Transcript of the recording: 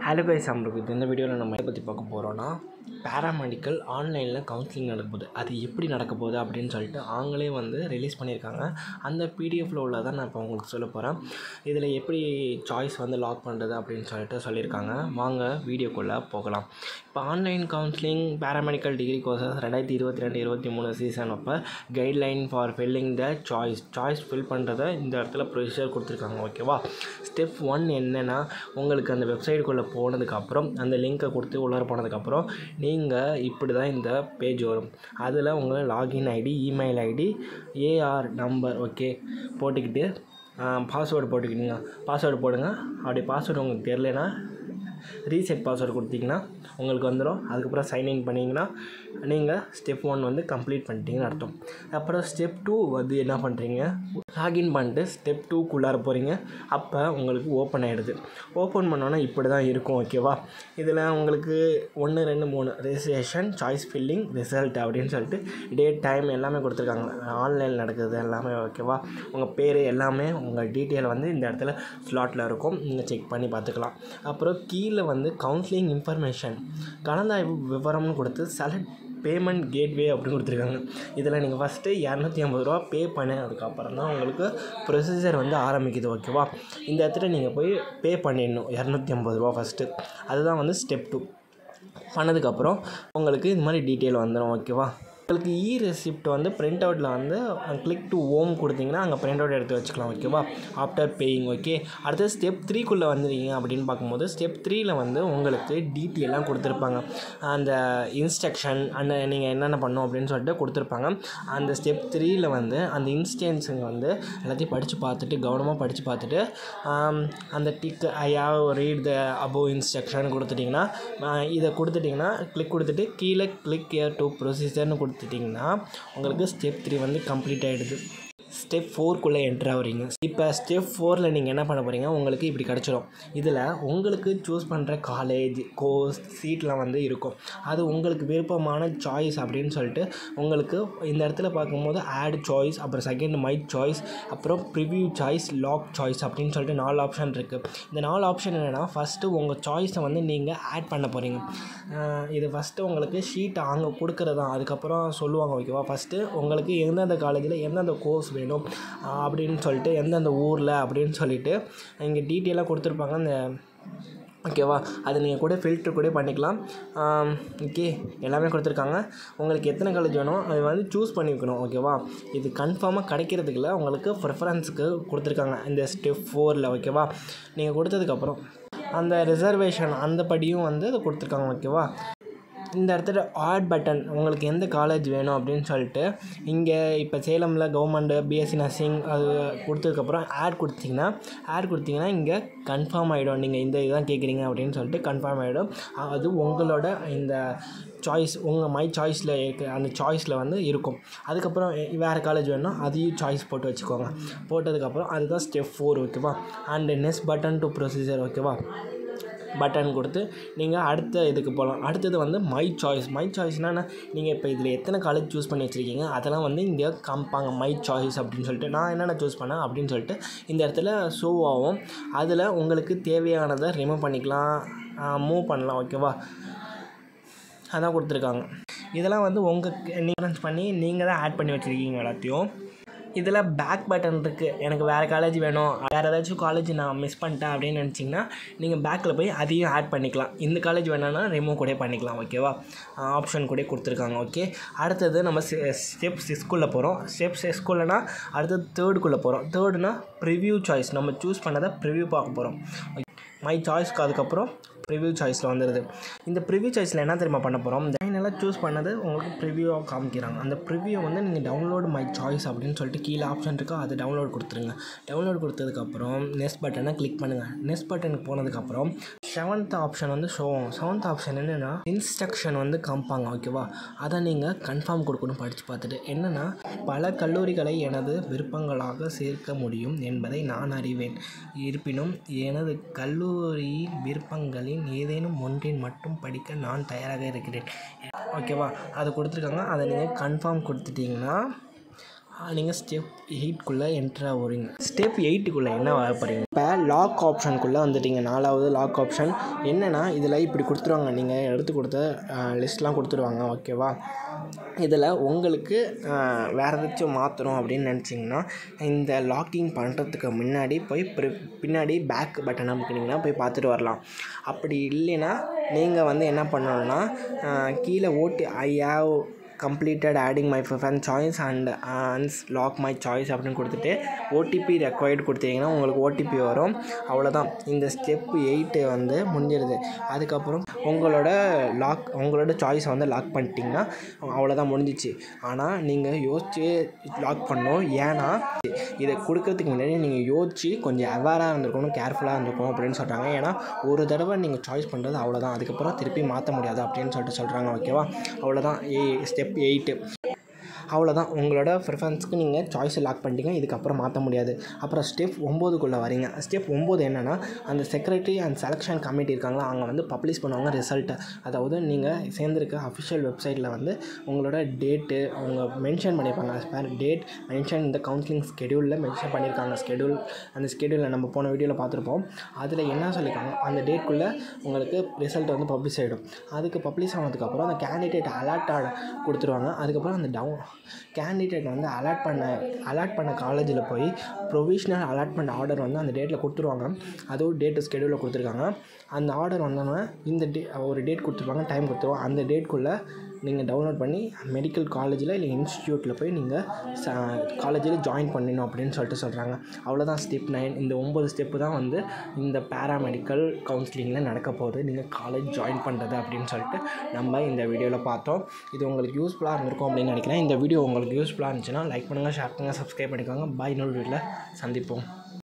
hello guys நம்மளுக்கு இந்த வீடியோவில் நம்ம எதை பற்றி பார்க்க போகிறோன்னா பேராமெடிக்கல் ஆன்லைனில் கவுன்சிலிங் நடக்க போகுது அது எப்படி நடக்க போகுது அப்படின்னு சொல்லிட்டு அவங்களே வந்து ரிலீஸ் பண்ணியிருக்காங்க அந்த பிடிஎஃப்பில் உள்ளதான் நான் இப்போ உங்களுக்கு சொல்ல போகிறேன் இதில் எப்படி சாய்ஸ் வந்து லாக் பண்ணுறது அப்படின்னு சொல்லிட்டு சொல்லியிருக்காங்க வாங்க வீடியோக்குள்ளே போகலாம் இப்போ online counselling paramedical degree courses ரெண்டாயிரத்தி இருபத்தி ரெண்டு இருபத்தி மூணு சீசன் அப்போ guideline for filling the choice choice fill பண்ணுறதை இந்த இடத்துல ப்ரொசீஜர் கொடுத்துருக்காங்க ஓகேவா ஸ்டெப் ஒன் என்னென்னா உங்களுக்கு அந்த வெப்சைட்டுக்குள்ளே போனதுக்கப்புறம் அந்த லிங்க்கை கொடுத்து உள்ளார போனதுக்கப்புறம் நீங்கள் இப்படி தான் இந்த பேஜ் வரும் அதில் உங்கள் login ID email ID or number okay போட்டுக்கிட்டு பாஸ்வேர்டு போட்டுக்கிட்டீங்க பாஸ்வேர்டு போடுங்க அப்படி பாஸ்வேர்டு உங்களுக்கு தெரிலனா ரீசெட் பாஸ்வேர்டு கொடுத்தீங்கன்னா உங்களுக்கு வந்துடும் அதுக்கப்புறம் சைன்இன் பண்ணிங்கன்னா நீங்கள் ஸ்டெப் ஒன் வந்து கம்ப்ளீட் பண்ணிட்டீங்கன்னு அர்த்தம் அப்புறம் ஸ்டெப் டூ வந்து என்ன பண்ணுறீங்க லாகின் பண்ணிட்டு ஸ்டெப் டூக்குள்ளார போகிறீங்க அப்போ உங்களுக்கு ஓப்பன் ஆகிடுது ஓப்பன் பண்ணோன்னா இப்படி தான் இருக்கும் ஓகேவா இதில் உங்களுக்கு ஒன்று ரெண்டு மூணு ரெஜிஸ்ட்ரேஷன் சாய்ஸ் ஃபில்லிங் ரிசல்ட் அப்படின்னு சொல்லிட்டு டேட் டைம் எல்லாமே கொடுத்துருக்காங்க ஆன்லைனில் நடக்குது எல்லாமே ஓகேவா உங்கள் பேர் எல்லாமே உங்கள் டீட்டெயில் வந்து இந்த இடத்துல ஸ்லாட்டில் இருக்கும் நீங்கள் செக் பண்ணி பார்த்துக்கலாம் அப்புறம் கீழே வந்து கவுன்சிலிங் இன்ஃபர்மேஷன் கலந்தாய்வு விவரம்னு கொடுத்து செலக்ட் பேமெண்ட் கேட்வே அப்படின்னு கொடுத்துருக்காங்க இதில் நீங்கள் ஃபஸ்ட்டு இரநூத்தி ஐம்பது ரூபா பே பண்ண அதுக்கப்புறம் தான் உங்களுக்கு ப்ரொசீஜர் வந்து ஆரம்பிக்குது ஓகேவா இந்த இடத்துல நீங்கள் போய் பே பண்ணிடணும் இரநூத்தி ஐம்பது ரூபா ஃபஸ்ட்டு அதுதான் வந்து ஸ்டெப் டூ பண்ணதுக்கப்புறம் உங்களுக்கு இது மாதிரி டீட்டெயில் வந்துடும் ஓகேவா உங்களுக்கு இ ரெசிப்ட் வந்து பிரிண்ட் அவுட்டில் வந்து கிளிக் டு ஓம் கொடுத்தீங்கன்னா அங்கே பிரிண்ட் அவுட் எடுத்து வச்சுக்கலாம் ஓகேவா ஆஃப்டர் பேயிங் ஓகே அடுத்து ஸ்டெப் த்ரீக்குள்ளே வந்துடுங்க அப்படின்னு பார்க்கும்போது ஸ்டெப் த்ரீயில் வந்து உங்களுக்கு டீட்டெயிலாம் கொடுத்துருப்பாங்க அந்த இன்ஸ்ட்ரக்ஷன் அந்த நீங்கள் என்னென்ன பண்ணணும் அப்படின்னு சொல்லிட்டு கொடுத்துருப்பாங்க அந்த ஸ்டெப் த்ரீயில் வந்து அந்த இன்ஸ்டன்ஸுங்க வந்து எல்லாத்தையும் படித்து பார்த்துட்டு கவனமாக படித்து பார்த்துட்டு அந்த tick I have read the above instruction கொடுத்துட்டிங்கன்னா இதை கொடுத்துட்டிங்கன்னா கிளிக் கொடுத்துட்டு கீழே கிளிக் ஏர் டு ப்ரொசீஜர்னு கொடுத்து கொடுத்துட்டிங்கன்னா உங்களுக்கு ஸ்டெப் த்ரீ வந்து கம்ப்ளீட் ஆகிடுது ஸ்டெப் ஃபோர்க்குள்ளே என்ட்ரு ஆகிறீங்க இப்போ ஸ்டெப் ஃபோரில் நீங்கள் என்ன பண்ண போகிறீங்க உங்களுக்கு இப்படி கிடச்சிரும் இதில் உங்களுக்கு சூஸ் பண்ணுற காலேஜ் கோர்ஸ் சீட்லாம் வந்து இருக்கும் அது உங்களுக்கு விருப்பமான சாய்ஸ் அப்படின்னு சொல்லிட்டு உங்களுக்கு இந்த இடத்துல பார்க்கும்போது ஆட் சாய்ஸ் அப்புறம் செகண்ட் மை சாய்ஸ் அப்புறம் ப்ரிவ்யூ சாய்ஸ் லாக் சாய்ஸ் அப்படின்னு சொல்லிட்டு நாலு ஆப்ஷன் இருக்குது இந்த நாலு ஆப்ஷன் என்னென்னா ஃபஸ்ட்டு உங்கள் சாய்ஸை வந்து நீங்கள் ஆட் பண்ண போகிறீங்க இது ஃபஸ்ட்டு உங்களுக்கு ஷீட் அங்கே கொடுக்குறது தான் அதுக்கப்புறம் சொல்லுவாங்க ஓகேவா ஃபஸ்ட்டு உங்களுக்கு எந்தெந்த காலேஜில் எந்தெந்த கோர்ஸ் வேணும் அப்படின்னு சொல்லிட்டு எந்தெந்த ஊரில் அப்படின்னு சொல்லிட்டு இங்கே டீட்டெயிலாக கொடுத்துருப்பாங்க அந்த ஓகேவா அது நீங்கள் கூட ஃபில்ட்ரு கூட பண்ணிக்கலாம் ஓகே எல்லாமே கொடுத்துருக்காங்க உங்களுக்கு எத்தனை காலேஜ் வேணும் அது வந்து சூஸ் பண்ணிக்கணும் ஓகேவா இது கன்ஃபார்மாக கிடைக்கிறதுக்குல உங்களுக்கு ப்ரிஃபரன்ஸுக்கு கொடுத்துருக்காங்க இந்த ஸ்டெப் ஃபோரில் ஓகேவா நீங்கள் கொடுத்ததுக்கப்புறம் அந்த ரிசர்வேஷன் அந்த படியும் வந்து அது கொடுத்துருக்காங்க ஓகேவா இந்த இடத்துல ஆட் பட்டன் உங்களுக்கு எந்த காலேஜ் வேணும் அப்படின்னு சொல்லிட்டு இங்கே இப்போ சேலமில் கவர்மெண்ட்டு பிஎஸ்சி நர்சிங் அது கொடுத்ததுக்கப்புறம் ஆட் கொடுத்தீங்கன்னா ஆட் கொடுத்தீங்கன்னா இங்கே கன்ஃபார்ம் ஆகிடும் நீங்கள் இந்த இதுதான் கேட்குறீங்க அப்படின்னு சொல்லிட்டு கன்ஃபார்ம் ஆகிடும் அது உங்களோட இந்த சாய்ஸ் உங்கள் மை சாய்ஸில் இருக்க அந்த சாய்ஸில் வந்து இருக்கும் அதுக்கப்புறம் வேறு காலேஜ் வேணும்னா அதையும் சாய்ஸ் போட்டு வச்சுக்கோங்க போட்டதுக்கப்புறம் அதுதான் ஸ்டெப் ஃபோர் ஓகேவா and next button to procedure ஓகேவா பட்டன் கொடுத்து நீங்கள் அடுத்த இதுக்கு போகலாம் அடுத்தது வந்து மை சாய்ஸ் மை சாய்ஸ்னால் நீங்கள் இப்போ இதில் எத்தனை காலேஜ் சூஸ் பண்ணி வச்சுருக்கீங்க அதெல்லாம் வந்து இங்கே காமிப்பாங்க மை சாய்ஸ் அப்படின்னு சொல்லிட்டு நான் என்னென்ன சூஸ் பண்ணேன் அப்படின்னு சொல்லிட்டு இந்த இடத்துல ஷோ ஆகும் அதில் உங்களுக்கு தேவையானதை ரிமூவ் பண்ணிக்கலாம் மூவ் பண்ணலாம் ஓகேவா அதான் கொடுத்துருக்காங்க இதெல்லாம் வந்து உங்கள் நீங்கள் பண்ணி நீங்கள் தான் ஆட் பண்ணி வச்சுருக்கீங்க எல்லாத்தையும் இதில் பேக் பட்டன் இருக்குது எனக்கு வேறு காலேஜ் வேணும் வேறு ஏதாச்சும் காலேஜ் நான் மிஸ் பண்ணிட்டேன் அப்படின்னு நினச்சிங்கன்னா நீங்கள் பேக்கில் போய் அதையும் ஆட் பண்ணிக்கலாம் இந்த காலேஜ் வேணான்னா ரிமூவ் கூட பண்ணிக்கலாம் ஓகேவா ஆப்ஷன் கூட கொடுத்துருக்காங்க ஓகே அடுத்தது நம்ம ஸ்டெப் சிக்ஸ்குள்ளே போகிறோம் ஸ்டெப் சிக்ஸ்குள்ளனா அடுத்தது தேர்டுக்குள்ளே போகிறோம் தேர்டுனா ப்ரிவ்யூ சாய்ஸ் நம்ம சூஸ் பண்ணதை ப்ரிவ்யூ பார்க்க போகிறோம் மை சாய்ஸ்க்கு அதுக்கப்புறம் ப்ரிவ்யூ சாய்ஸில் வந்துடுது இந்த ப்ரிவ்யூ சாய்ஸில் என்ன தெரியுமா பண்ண போகிறோம் ஃபைனலாக சூஸ் பண்ணது உங்களுக்கு ப்ரிவ்யூவாக காமிக்கிறாங்க அந்த ப்ரிவ்யூ வந்து நீங்கள் டவுன்லோட் மை சாய்ஸ் அப்படின்னு சொல்லிட்டு கீழே ஆப்ஷன் இருக்கோ அது டவுன்லோட் கொடுத்துருங்க டவுன்லோட் கொடுத்ததுக்கப்புறம் நெக்ஸ்ட் பட்டனை கிளிக் பண்ணுங்கள் நெக்ஸ்ட் பட்டனுக்கு போனதுக்கப்புறம் செவன்த் ஆப்ஷன் வந்து ஷோ ஆகும் செவன்த் ஆப்ஷன் என்னென்னா இன்ஸ்ட்ரக்ஷன் வந்து காமிப்பாங்க ஓகேவா அதை நீங்கள் கன்ஃபார்ம் கொடுக்கணும் படித்து பார்த்துட்டு என்னென்னா பல கல்லூரிகளை எனது விருப்பங்களாக சேர்க்க முடியும் என்பதை நான் அறிவேன் இருப்பினும் எனது கல்லூரி விருப்பங்களின் ஏதேனும் ஒன்றின் மட்டும் படிக்க நான் தயாராக இருக்கிறேன் ஓகேவா அது கொடுத்துருக்காங்க அதை நீங்கள் கன்ஃபார்ம் கொடுத்துட்டிங்கன்னா நீங்கள் ஸ்டெப் எயிட்குள்ளே என்ட்ரு ஆகுறீங்க ஸ்டெப் எயிட்டுக்குள்ளே என்ன வர போகிறீங்க இப்போ லாக் ஆப்ஷனுக்குள்ளே வந்துட்டீங்க நாலாவது லாக் ஆப்ஷன் என்னென்னா இதில் இப்படி கொடுத்துருவாங்க நீங்கள் எடுத்து கொடுத்த லிஸ்ட்லாம் கொடுத்துருவாங்க ஓகேவா இதில் உங்களுக்கு அஹ், வேறு ஏதாச்சும் மாற்றணும் அப்படின்னு நினச்சிங்கன்னா இந்த லாக்கிங் பண்ணுறதுக்கு முன்னாடி போய் பிரி- பின்னாடி பேக் பட்டன் அமுக்குனீங்கன்னா போய் பார்த்துட்டு வரலாம் அப்படி இல்லைன்னா நீங்கள் வந்து என்ன பண்ணணும்னா அஹ், கீழே ஓட்டு I have completed adding my preference choice and அன்ஸ் லாக் மை சாய்ஸ் அப்படின்னு கொடுத்துட்டு ஓடிபி ரெக்வயர்டு கொடுத்தீங்கன்னா உங்களுக்கு ஓடிபி வரும் அவ்வளோதான் இந்த ஸ்டெப் எயிட்டு வந்து முடிஞ்சிருது அதுக்கப்புறம் உங்களோட லாக் உங்களோட சாய்ஸை வந்து லாக் பண்ணிட்டீங்கன்னா அவ்வளோதான் முடிஞ்சிச்சு ஆனால் நீங்கள் யோசிச்சு லாக் பண்ணணும் ஏன்னா இதை கொடுக்கறதுக்கு முன்னாடி நீங்கள் யோசிச்சு கொஞ்சம் அவேராக இருந்திருக்கணும் கேர்ஃபுல்லாக இருந்திருக்கணும் அப்படின்னு சொல்கிறாங்க ஏன்னா ஒரு தடவை நீங்கள் சாய்ஸ் பண்ணுறது அவ்வளோதான் அதுக்கப்புறம் திருப்பி மாற்ற முடியாது அப்படின்னு சொல்லிட்டு சொல்கிறாங்க ஓகேவா அவ்வளோதான் ஏ ஸ்டெப் எயிட்டு அவ்வளோதான் உங்களோட ப்ரிஃபரன்ஸ்க்கு நீங்கள் சாய்ஸ் லாக் பண்ணிட்டீங்க இதுக்கப்புறம் மாற்ற முடியாது அப்புறம் ஸ்டெப் ஒம்போதுக்குள்ளே வரீங்க ஸ்டெப் ஒம்பது என்னென்னா அந்த செக்ரட்டரி அண்ட் செலெக்ஷன் கமிட்டி இருக்காங்களா அவங்க வந்து பப்ளிஷ் பண்ணுவாங்க ரிசல்ட்டை அதாவது நீங்கள் சேர்ந்துருக்க அஃபிஷியல் வெப்சைட்டில் வந்து உங்களோட டேட்டு அவங்க மென்ஷன் பண்ணியிருப்பாங்க as per டேட் மென்ஷன் இந்த கவுன்சிலிங் ஸ்கெடியூலில் மென்ஷன் பண்ணியிருக்காங்க ஸ்கெடியூல் அந்த ஸ்கெடியூலில் நம்ம போன வீடியோவில் பார்த்துருப்போம் அதில் என்ன சொல்லியிருக்காங்க அந்த டேட்குள்ளே உங்களுக்கு ரிசல்ட் வந்து பப்ளிஷ் ஆகிடும் அதுக்கு பப்ளிஷ் ஆனதுக்கப்புறம் அந்த கேண்டிடேட் அலர்ட் ஆட கொடுத்துருவாங்க அதுக்கப்புறம் அந்த டவுன் கேண்டிடேட் வந்து அலாட் பண்ண அலாட் பண்ண காலேஜில் போய் ப்ரொவிஷ்னல் அலாட்மெண்ட் ஆர்டர் வந்து அந்த டேட்டில் கொடுத்துருவாங்க அதுவும் டேட்டு ஸ்கெடியூலில் கொடுத்துருக்காங்க அந்த ஆர்டர் வந்தோன்னே இந்த டே ஒரு டேட் கொடுத்துருப்பாங்க டைம் கொடுத்துருவோம் அந்த டேட்குள்ளே நீங்கள் டவுன்லோட் பண்ணி மெடிக்கல் காலேஜில் இல்லை இன்ஸ்டியூட்டில் போய் நீங்கள் ச காலேஜில் ஜாயின் பண்ணணும் அப்படின்னு சொல்லிட்டு சொல்கிறாங்க அவ்வளோதான் ஸ்டெப் நைன் இந்த ஒம்பது ஸ்டெப்பு தான் வந்து இந்த பேராமெடிக்கல் கவுன்சிலிங்கில் நடக்க போகுது நீங்கள் காலேஜ் ஜாயின் பண்ணுறது அப்படின்னு சொல்லிட்டு நம்ம இந்த வீடியோவில் பார்த்தோம் இது உங்களுக்கு யூஸ்ஃபுல்லாக இருந்திருக்கும் அப்படின்னு நினைக்கிறேன் இந்த வீடியோ உங்களுக்கு யூஸ்ஃபுல்லாக இருந்துச்சுன்னா லைக் பண்ணுங்கள் ஷேர் பண்ணுங்கள் சப்ஸ்கிரைப் பண்ணிக்கோங்க பாய் இன்னொரு வீட்டில் சந்திப்போம்